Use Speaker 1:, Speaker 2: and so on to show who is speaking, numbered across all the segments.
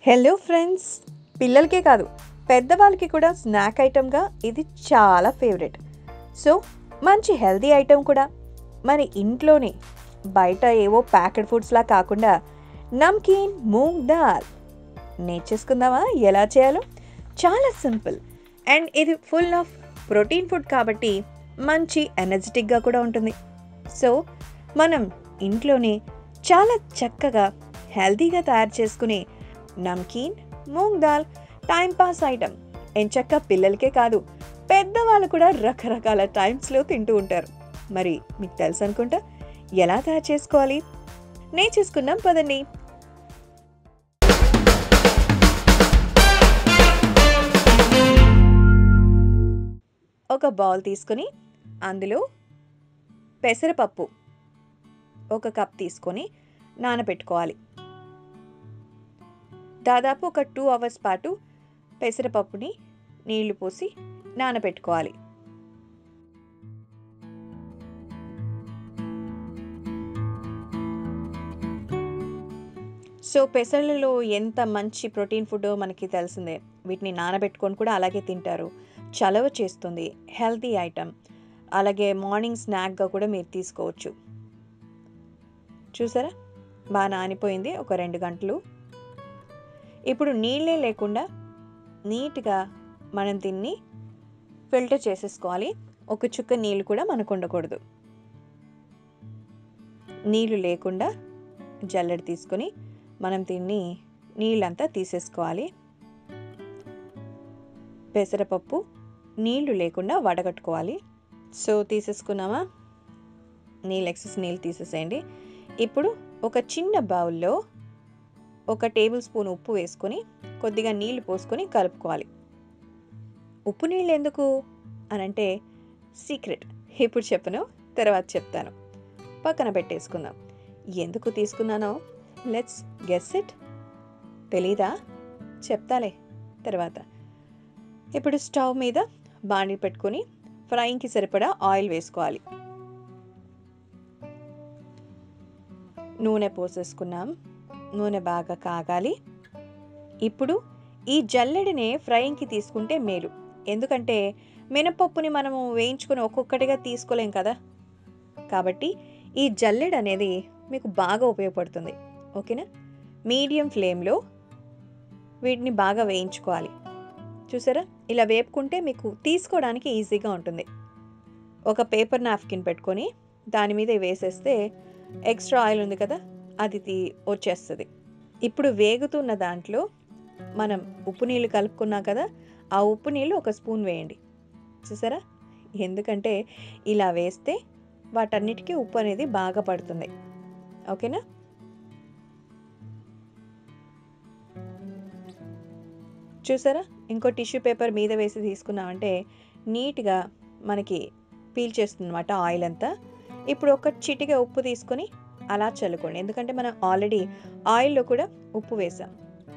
Speaker 1: hello friends పిల్లలకే కాదు పెద్దవాళ్ళకి కూడా స్నాక్ ఐటమ్గా ఇది చాలా ఫేవరెట్ సో మంచి హెల్తీ ఐటమ్ కూడా మరి ఇంట్లోనే బయట ఏవో ప్యాకెడ్ ఫుడ్స్లా కాకుండా నమ్కీన్ మూంగ్ దాల్ నేర్చేసుకుందామా ఎలా చేయాలో చాలా సింపుల్ అండ్ ఇది ఫుల్ ఆఫ్ ప్రోటీన్ ఫుడ్ కాబట్టి మంచి ఎనర్జెటిక్గా కూడా ఉంటుంది సో మనం ఇంట్లోనే చాలా చక్కగా హెల్తీగా తయారు చేసుకునే namkeen moong dal time pass item ఎంచక్క పిల్లలకే కాదు పెద్దవాళ్ళు కూడా రకరకాల టైమ్స్లో తింటూ ఉంటారు మరి మీకు తెలుసు అనుకుంటా ఎలా తయారు చేసుకోవాలి నేను చేసుకున్నాం పదండి ఒక బౌల్ తీసుకొని అందులో పెసరపప్పు ఒక కప్ తీసుకొని నానబెట్టుకోవాలి దాదాపు ఒక టూ అవర్స్ పాటు పెసరపప్పుని నీళ్లు పోసి నానబెట్టుకోవాలి సో పెసర్లలో ఎంత మంచి ప్రోటీన్ ఫుడ్ మనకి తెలిసిందే వీటిని నానబెట్టుకొని కూడా అలాగే తింటారు చలవ చేస్తుంది హెల్తీ ఐటమ్ అలాగే మార్నింగ్ స్నాక్గా కూడా మీరు తీసుకోవచ్చు చూసారా బాగా నానిపోయింది ఒక రెండు గంటలు ఇప్పుడు నీళ్ళే లేకుండా నీట్గా మనం దీన్ని ఫిల్టర్ చేసేసుకోవాలి ఒక చుక్క నీళ్ళు కూడా మనకు ఉండకూడదు నీళ్ళు లేకుండా జల్లెడ తీసుకొని మనం దీన్ని నీళ్ళంతా తీసేసుకోవాలి పెసరపప్పు నీళ్లు లేకుండా వడగట్టుకోవాలి సో తీసేసుకున్నామా నీళ్ళు ఎక్సెస్ నీళ్ళు తీసేసేయండి ఇప్పుడు ఒక చిన్న బౌల్లో ఒక టేబుల్ స్పూన్ ఉప్పు వేసుకొని కొద్దిగా నీళ్లు పోసుకొని కలుపుకోవాలి ఉప్పు నీళ్ళు ఎందుకు అని అంటే సీక్రెట్ ఇప్పుడు చెప్పను తర్వాత చెప్తాను పక్కన పెట్టేసుకుందాం ఎందుకు తీసుకున్నానో లెట్స్ గెస్ ఇట్ తెలీదా చెప్తాలే తర్వాత ఇప్పుడు స్టవ్ మీద బాండి పెట్టుకొని ఫ్రైయింగ్కి సరిపడా ఆయిల్ వేసుకోవాలి నూనె పోసేసుకున్నాం నూనె బాగా కాగాలి ఇప్పుడు ఈ జల్లెడినే ఫ్రైయింగ్కి తీసుకుంటే మేలు ఎందుకంటే మినపప్పుని మనము వేయించుకొని ఒక్కొక్కటిగా తీసుకోలేం కదా కాబట్టి ఈ జల్లెడ అనేది మీకు బాగా ఉపయోగపడుతుంది ఓకేనా మీడియం ఫ్లేమ్లో వీటిని బాగా వేయించుకోవాలి చూసారా ఇలా వేపుకుంటే మీకు తీసుకోవడానికి ఈజీగా ఉంటుంది ఒక పేపర్ నాప్కిన్ పెట్టుకొని దాని మీద వేసేస్తే ఎక్స్ట్రా ఆయిల్ ఉంది కదా అది తీ వచ్చేస్తుంది ఇప్పుడు వేగుతున్న దాంట్లో మనం ఉప్పు నీళ్ళు కలుపుకున్నాం కదా ఆ ఉప్పు నీళ్ళు ఒక స్పూన్ వేయండి చూసారా ఎందుకంటే ఇలా వేస్తే వాటన్నిటికీ ఉప్పు అనేది బాగా పడుతుంది ఓకేనా చూసారా ఇంకో టిష్యూ పేపర్ మీద వేసి తీసుకున్నామంటే నీట్గా మనకి పీల్ చేస్తుందన్నమాట ఆయిల్ అంతా ఇప్పుడు ఒక చిటిగా ఉప్పు తీసుకొని అలా చల్లుకోండి ఎందుకంటే మనం ఆల్రెడీ ఆయిల్లో కూడా ఉప్పు వేసాం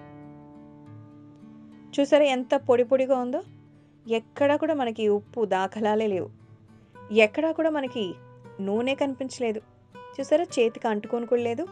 Speaker 1: చూసారా ఎంత పొడి పొడిగా ఉందో ఎక్కడా కూడా మనకి ఉప్పు దాఖలాలే లేవు ఎక్కడా కూడా మనకి నూనె కనిపించలేదు చూసారా చేతికి అంటుకొని కూడా లేదు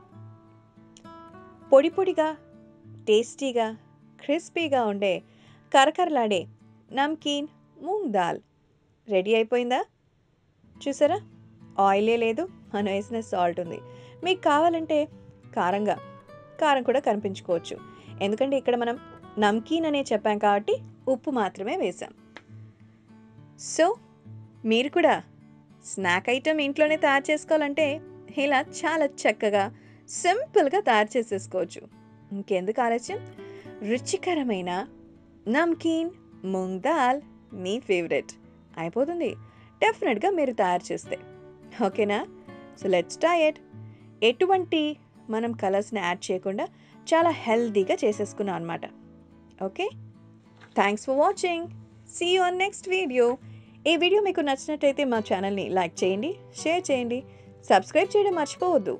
Speaker 1: పొడి పొడిగా టేస్టీగా క్రిస్పీగా ఉండే కరకరలాడే నమ్కీన్ మూంగ్ దాల్ రెడీ అయిపోయిందా చూసారా ఆయిలే లేదు మనం వేసిన సాల్ట్ ఉంది మీకు కావాలంటే కారంగా కారం కూడా కనిపించుకోవచ్చు ఎందుకంటే ఇక్కడ మనం నమ్కీన్ అనే చెప్పాం కాబట్టి ఉప్పు మాత్రమే వేసాం సో మీరు కూడా స్నాక్ ఐటమ్ ఇంట్లోనే తయారు చేసుకోవాలంటే ఇలా చాలా చక్కగా సింపుల్గా తయారు చేసేసుకోవచ్చు ఇంకెందుకు ఆలస్యం రుచికరమైన నమ్కీన్ మూంగ్ దాల్ మీ ఫేవరెట్ అయిపోతుంది డెఫినెట్గా మీరు తయారు చేస్తే ఓకేనా సో లెట్స్ డయట్ ఎటువంటి మనం కలర్స్ని యాడ్ చేయకుండా చాలా హెల్తీగా చేసేసుకున్నాం అనమాట okay thanks for watching see you on next video ఈ వీడియో మీకు నచ్చినట్టయితే మా ఛానల్ని లైక్ చేయండి షేర్ చేయండి సబ్స్క్రైబ్ చేయడం మర్చిపోవద్దు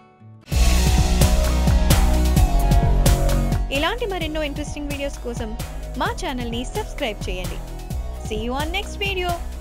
Speaker 1: ఇలాంటి మరెన్నో ఇంట్రెస్టింగ్ వీడియోస్ కోసం మా ఛానల్ని సబ్స్క్రైబ్ చేయండి see you on next video